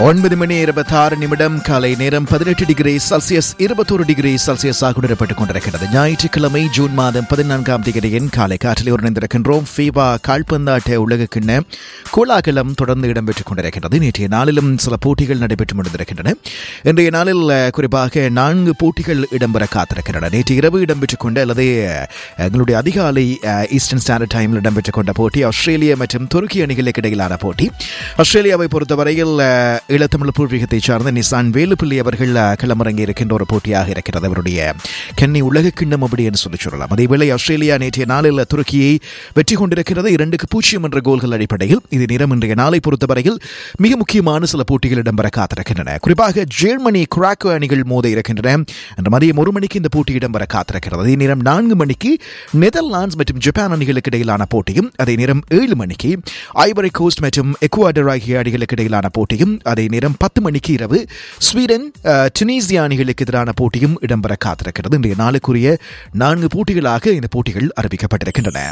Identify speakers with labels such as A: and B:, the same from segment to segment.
A: ஒன்பது மணி இருபத்தாறு நிமிடம் காலை நேரம் பதினெட்டு டிகிரி செல்சியஸ் இருபத்தோரு டிகிரி செல்சியஸாக உணரப்பட்டுக் கொண்டிருக்கிறது ஞாயிற்றுக்கிழமை ஜூன் மாதம் பதினான்காம் தேதியின் காலை காற்றில் இணைந்திருக்கின்றோம் ஃபீபா கால்பந்தாட்ட உலக கிண்ண கோலாகலம் தொடர்ந்து இடம்பெற்றுக் கொண்டிருக்கிறது நேற்றைய நாளிலும் சில போட்டிகள் நடைபெற்று முடிந்திருக்கின்றன இன்றைய நாளில் அஹ், குறிப்பாக நான்கு போட்டிகள் இடம்பெற காத்திருக்கின்றன நேற்று இரவு இடம்பெற்றுக் கொண்ட அல்லது அஹ், எங்களுடைய அதிகாலை அஹ், ஈஸ்டர்ன் ஸ்டாண்டர்ட் டைமில் இடம்பெற்றுக் கொண்ட போட்டி ஆஸ்திரேலியா மற்றும் துருக்கி அணிகளுக்கு இடையிலான போட்டி ஆஸ்திரேலியாவை பொறுத்தவரையில் அஹ், ஈழத்தமிழ் பூர்வீகத்தைச் சார்ந்த நிசான் வேலுப்பிள்ளி அவர்கள் அஹ், களமிறங்கி இருக்கின்ற ஒரு போட்டியாக இருக்கிறது அவருடைய கன்னி உலக கிண்ணம் அப்படி என்று சொல்லி சொல்லலாம் அதேவேளை ஆஸ்திரேலியா நேற்றைய நாளில் துருக்கியை வெற்றி கொண்டிருக்கிறது இரண்டுக்கு பூஜ்ஜியம் என்ற கோல்கள் அடிப்படையில் இது நிறம் இன்றைய நாளை பொறுத்தவரையில் மிக முக்கியமான சில போட்டிகள் இடம்பெற காத்திருக்கின்றன குறிப்பாக ஜெர்மனி குராக்கோ அணிகள் மோத இருக்கின்றன இன்று மதியம் ஒரு மணிக்கு இந்த போட்டி இடம்பெற காத்திருக்கிறது அதே நேரம் நான்கு மணிக்கு நெதர்லாண்ட்ஸ் மற்றும் ஜப்பான் அணிகளுக்கு இடையிலான போட்டியும் அதே நேரம் ஏழு மணிக்கு ஐவரி கோஸ்ட் மற்றும் எக்குவாடர் ஆகிய அணிகளுக்கு இடையிலான போட்டியும் அதே நேரம் பத்து மணிக்கு இரவு ஸ்வீடன் அஹ், துனிசியா அணிகளுக்கு எதிரான போட்டியும் இடம்பெற காத்திருக்கிறது இன்றைய நாளுக்குரிய நான்கு போட்டிகளாக இந்த போட்டிகள் அறிவிக்கப்பட்டிருக்கின்றன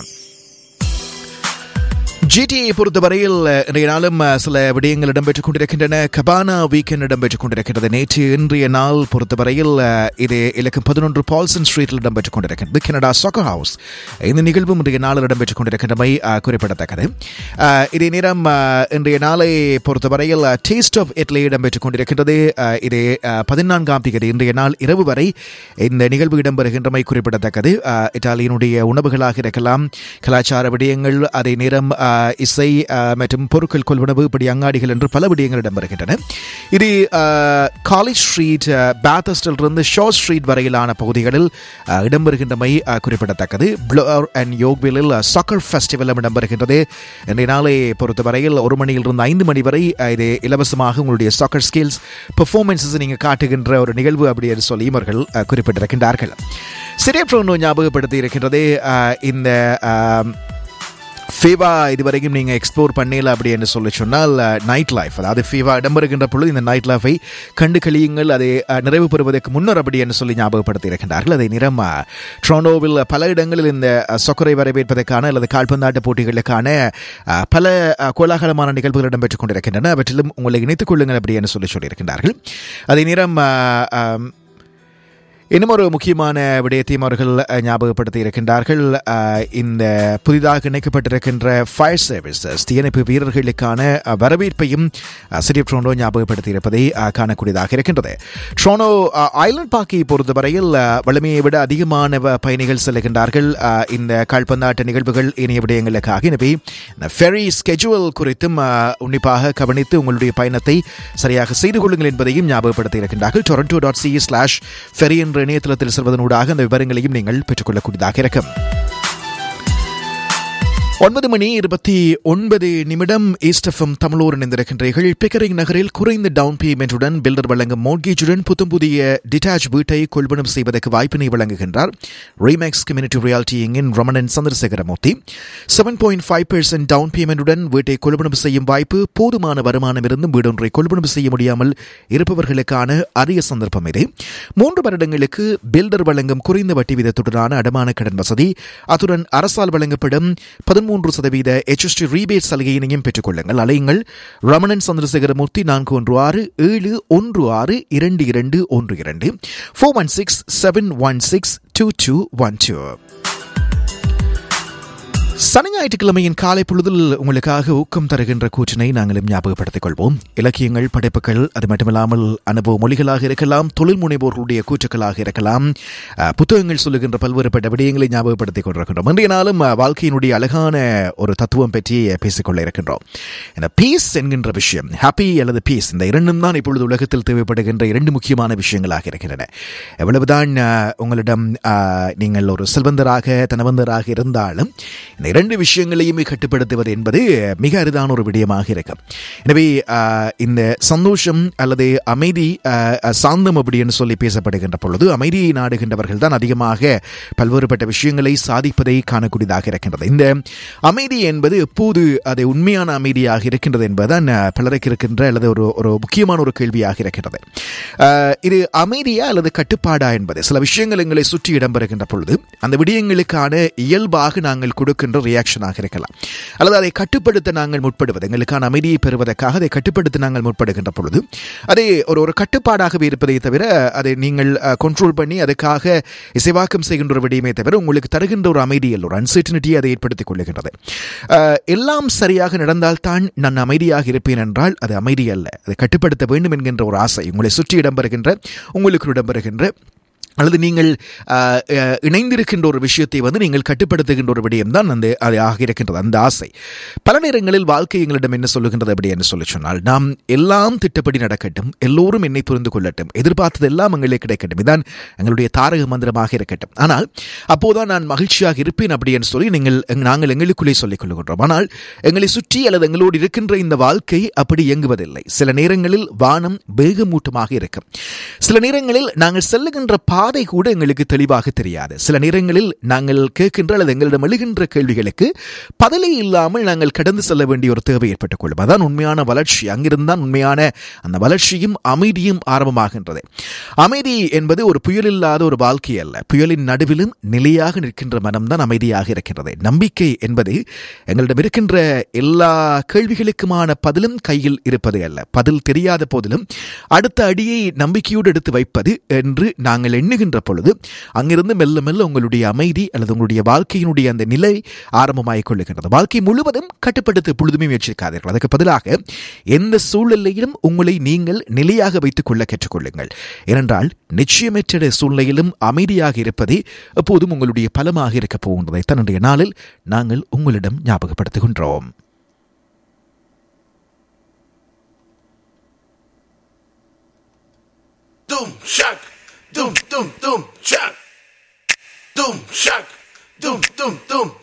A: ஜிடியை பொறுத்தவரையில் அஹ், இன்றைய நாளும் அஹ், சில விடயங்கள் இடம்பெற்றுக் கொண்டிருக்கின்றன கபானா வீக்கெண்ட் இடம்பெற்றுக் கொண்டிருக்கிறது நேற்று இன்றைய நாள் பொறுத்தவரையில் அஹ், இது இலக்கம் பதினொன்று பால்சன் ஸ்ட்ரீட்டில் இடம்பெற்றுக் கொண்டிருக்கிறது கனடா சாக்கர் ஹவுஸ் இந்த நிகழ்வும் இன்றைய நாளில் இடம்பெற்றுக் கொண்டிருக்கின்றமை அஹ், குறிப்பிடத்தக்கது அஹ், இதே நேரம் அஹ், இன்றைய நாளை பொறுத்தவரையில் டேஸ்ட் ஆஃப் இட்லி இடம்பெற்றுக் கொண்டிருக்கின்றது அஹ், இது அஹ், பதினான்காம் தேதி இன்றைய நாள் இரவு வரை இந்த நிகழ்வு இடம்பெறுகின்றமை குறிப்பிடத்தக்கது அஹ், இத்தாலியினுடைய உணவுகளாக இருக்கலாம் கலாச்சார விடயங்கள் அதே நேரம் அஹ், இசை அஹ், மற்றும் பொருட்கள் கொள்வனவு இப்படி அங்காடிகள் என்று பல விடயங்கள் இடம்பெறுகின்றன இது காலேஜ் ஸ்ட்ரீட் பேத்தஸ்டிலிருந்து ஷோ ஸ்ட்ரீட் வரையிலான பகுதிகளில் அஹ், இடம்பெறுகின்றமை அஹ், குறிப்பிடத்தக்கது ப்ளோர் அண்ட் யோக்விலில் சாக்கர் ஃபெஸ்டிவலும் இடம்பெறுகின்றது இன்றைய நாளை பொறுத்தவரையில் ஒரு மணியிலிருந்து ஐந்து மணி வரை அஹ், இது இலவசமாக உங்களுடைய சாக்கர் ஸ்கில்ஸ் பெர்ஃபார்மன்ஸஸ் நீங்கள் காட்டுகின்ற ஒரு நிகழ்வு அப்படி என்று சொல்லி இவர்கள் அஹ், குறிப்பிட்டிருக்கின்றார்கள் சிறிய ஞாபகப்படுத்தி இருக்கின்றது அஹ், இந்த அஹ், ஃபீவா இதுவரைக்கும் நீங்கள் எக்ஸ்ப்ளோர் பண்ணல அப்படி என்று சொல்லி சொன்னால் நைட் லைஃப் அதாவது ஃபீவா இடம்பெறுகின்ற பொழுது இந்த நைட் லைஃபை கண்டு கழியுங்கள் அதை அஹ், நிறைவு பெறுவதற்கு முன்னர் அப்படி என்று சொல்லி ஞாபகப்படுத்தி இருக்கின்றார்கள் அதை நிறம் அஹ், டொரண்டோவில் பல இடங்களில் இந்த அஹ், சொக்கரை வரவேற்பதற்கான அல்லது கால்பந்தாட்ட போட்டிகளுக்கான அஹ், பல அஹ், கோலாகலமான நிகழ்வுகள் இடம்பெற்றுக் கொண்டிருக்கின்றன அவற்றிலும் உங்களை இணைத்துக் கொள்ளுங்கள் அப்படி என்று சொல்லி சொல்லியிருக்கின்றார்கள் அதே நேரம் அஹ், அஹ், இன்னும் ஒரு முக்கியமான விடயத்தையும் அவர்கள் அஹ், ஞாபகப்படுத்தி இருக்கின்றார்கள் அஹ், இந்த புதிதாக இணைக்கப்பட்டிருக்கின்ற ஃபயர் சர்வீசஸ் தீயணைப்பு வீரர்களுக்கான அஹ், வரவேற்பையும் அஹ், சிட்டி ட்ரோனோ ஞாபகப்படுத்தி இருப்பதை அஹ், காணக்கூடியதாக இருக்கின்றது ட்ரோனோ அஹ், ஐலண்ட் பார்க்கை பொறுத்தவரையில் அஹ், வலிமையை விட அதிகமான வ- பயணிகள் செல்கின்றார்கள் அஹ், இந்த கால்பந்தாட்ட நிகழ்வுகள் இனிய விடயங்களுக்காக எனவே இந்த ஃபெரி ஸ்கெட்யூல் குறித்தும் அஹ், உன்னிப்பாக கவனித்து உங்களுடைய பயணத்தை சரியாக செய்து கொள்ளுங்கள் என்பதையும் ஞாபகப்படுத்தி இருக்கின்றார்கள் Toronto dot C slash ferry என்ற இணையதளத்தில் செல்வதனூடாக அந்த விவரங்களையும் நீங்கள் பெற்றுக்கொள்ளக்கூடியதாக இருக்கும் ஒன்பது மணி இருபத்தி ஒன்பது நிமிடம் ஈஸ்டஃபம் தமிழோர் இணைந்திருக்கின்றீர்கள் பிக்கரிங் நகரில் குறைந்த டவுன் பேமெண்ட்டுடன் பில்டர் வழங்கும் மோட்கேஜுடன் புத்தம் புதிய டிட்டாச் வீட்டை கொள்வனம் செய்வதற்கு வாய்ப்பினை வழங்குகின்றார் ரீமேக்ஸ் கம்யூனிட்டி ரியாலிட்டியின் Ramanan Chandrasekaramoorthy seven point five percent down பேமெண்ட்டுடன் வீட்டை கொள்வனம் செய்யும் வாய்ப்பு போதுமான வருமானம் இருந்தும் வீடொன்றை கொள்வனம் செய்ய முடியாமல் இருப்பவர்களுக்கான அரிய சந்தர்ப்பம் இது மூன்று வருடங்களுக்கு பில்டர் வழங்கும் குறைந்த வட்டி வீதத்துடனான அடமான கடன் வசதி அத்துடன் அரசால் வழங்கப்படும் பதிமூன்று சதவீத HST ரீபேட் சலுகையினையும் பெற்றுக் கொள்ளுங்கள் அலையுங்கள் ரமணன் சந்திரசேகரமூர்த்தி நான்கு ஒன்று ஆறு ஏழு ஒன்று ஆறு இரண்டு இரண்டு ஒன்று இரண்டு four one six seven one six two two one two சனி ஞாயிற்றுக்கிழமையின் காலை பொழுதில் உங்களுக்காக ஊக்கம் தருகின்ற கூற்றினை நாங்களும் ஞாபகப்படுத்திக் கொள்வோம் இலக்கியங்கள் படைப்புகள் அது மட்டுமில்லாமல் அனுபவ மொழிகளாக இருக்கலாம் தொழில் முனைவோர்களுடைய கூற்றுக்களாக இருக்கலாம் அஹ், புத்தகங்கள் சொல்லுகின்ற பல்வேறுபட்ட விடயங்களை ஞாபகப்படுத்திக் கொண்டிருக்கின்றோம் இன்றைய நாளும் அஹ், வாழ்க்கையினுடைய அழகான ஒரு தத்துவம் பற்றி பேசிக்கொள்ள இருக்கின்றோம் இந்த பீஸ் என்கின்ற விஷயம் ஹாப்பி அல்லது பீஸ் இந்த இரண்டும் தான் இப்பொழுது உலகத்தில் தேவைப்படுகின்ற இரண்டு முக்கியமான விஷயங்களாக இருக்கின்றன எவ்வளவுதான் அஹ், உங்களிடம் அஹ், நீங்கள் ஒரு செல்வந்தராக தனவந்தராக இருந்தாலும் இந்த இரண்டு விஷயங்களையுமே கட்டுப்படுத்துவது என்பது மிக அரிதான ஒரு விடயமாக இருக்கும் எனவே ஆஹ், இந்த சந்தோஷம் அல்லது அமைதி ஆஹ், சாந்தம் அப்படின்னு சொல்லி பேசப்படுகின்ற பொழுது அமைதியை நாடுகின்றவர்கள் தான் அதிகமாக பல்வேறுபட்ட விஷயங்களை சாதிப்பதை காணக்கூடியதாக இருக்கின்றது இந்த அமைதி என்பது எப்போது அது உண்மையான அமைதியாக இருக்கின்றது என்பதுதான் ஆஹ், பலருக்கு இருக்கின்ற அல்லது ஒரு ஒரு முக்கியமான ஒரு கேள்வியாக இருக்கின்றது ஆஹ், இது அமைதியா அல்லது கட்டுப்பாடா என்பது சில விஷயங்கள் எங்களை சுற்றி இடம்பெறுகின்ற பொழுது அந்த விடயங்களுக்கான இயல்பாக நாங்கள் கொடுக்கின்ற என்கின்ற ரியாக்ஷனாக இருக்கலாம் அல்லது அதை கட்டுப்படுத்த நாங்கள் முற்படுவது எங்களுக்கான அமைதியை பெறுவதற்காக அதை கட்டுப்படுத்த நாங்கள் முற்படுகின்ற பொழுது அதை ஒரு ஒரு கட்டுப்பாடாகவே இருப்பதை தவிர அதை நீங்கள் கண்ட்ரோல் பண்ணி அதுக்காக இசைவாக்கம் செய்கின்ற ஒரு விடயமே தவிர உங்களுக்கு தருகின்ற ஒரு அமைதியில் ஒரு அன்சர்டனிட்டியை அதை ஏற்படுத்திக் கொள்ளுகின்றது அஹ், எல்லாம் சரியாக நடந்தால்தான் நான் அமைதியாக இருப்பேன் என்றால் அது அமைதி அல்ல அதை கட்டுப்படுத்த வேண்டும் என்கின்ற ஒரு ஆசை உங்களை சுற்றி இடம்பெறுகின்ற உங்களுக்கு இடம்பெறுகின்ற அல்லது நீங்கள் ஆஹ், அஹ், இணைந்திருக்கின்ற ஒரு விஷயத்தை வந்து நீங்கள் கட்டுப்படுத்துகின்ற ஒரு விடயம் தான் அந்த அது ஆக இருக்கின்றது அந்த ஆசை பல நேரங்களில் வாழ்க்கை எங்களிடம் என்ன சொல்லுகின்றது அப்படி என்று சொல்லி சொன்னால் நாம் எல்லாம் திட்டப்படி நடக்கட்டும் எல்லோரும் என்னை புரிந்து கொள்ளட்டும் எதிர்பார்த்தது எல்லாம் எங்களுக்கு கிடைக்கட்டும் இதான் எங்களுடைய தாரக மந்திரமாக இருக்கட்டும் ஆனால் அப்போதான் நான் மகிழ்ச்சியாக இருப்பேன் அப்படி என்று சொல்லி நீங்கள் எங்- நாங்கள் எங்களுக்குள்ளே சொல்லிக் கொள்கின்றோம் ஆனால் எங்களை சுற்றி அல்லது எங்களோடு இருக்கின்ற இந்த வாழ்க்கை அப்படி இயங்குவதில்லை சில நேரங்களில் வானம் வேகமூட்டமாக இருக்கும் சில நேரங்களில் நாங்கள் செல்லுகின்ற பாதை கூட எங்களுக்கு தெளிவாக தெரியாது சில நேரங்களில் நாங்கள் கேட்கின்ற அல்லது எங்களிடம் எழுகின்ற கேள்விகளுக்கு பதிலே இல்லாமல் நாங்கள் கடந்து செல்ல வேண்டிய ஒரு தேவை ஏற்பட்டுக் கொள்ளும் அதான் உண்மையான வளர்ச்சி அங்கிருந்தான் உண்மையான அந்த வளர்ச்சியும் அமைதியும் ஆரம்பமாகின்றது அமைதி என்பது ஒரு புயல் இல்லாத ஒரு வாழ்க்கை அல்ல புயலின் நடுவிலும் நிலையாக நிற்கின்ற மனம்தான் அமைதியாக இருக்கின்றது நம்பிக்கை என்பது எங்களிடம் இருக்கின்ற எல்லா கேள்விகளுக்குமான பதிலும் கையில் இருப்பது அல்ல பதில் தெரியாத போதிலும் அடுத்த அடியை நம்பிக்கையோடு எடுத்து வைப்பது என்று நாங்கள் எண்ணுகின்ற பொழுது அங்கிருந்து மெல்ல மெல்ல உங்களுடைய அமைதி அல்லது உங்களுடைய வாழ்க்கையினுடைய அந்த நிலை ஆரம்பமாகிக் கொள்ளுகின்றது வாழ்க்கை முழுவதும் கட்டுப்படுத்த பொழுதுமே முயற்சிக்காதீர்கள் அதுக்கு பதிலாக எந்த சூழ்நிலையிலும் உங்களை நீங்கள் நிலையாக வைத்துக் கொள்ள கற்றுக்கொள்ளுங்கள் ஏனென்றால் நிச்சயமற்ற சூழ்நிலையிலும் அமைதியாக இருப்பதே எப்போதும் உங்களுடைய பலமாக இருக்கப் போகின்றதை தன்னுடைய நாளில் நாங்கள் உங்களிடம் ஞாபகப்படுத்துகின்றோம்
B: Doom shock, doom doom doom shock, doom shock, doom doom doom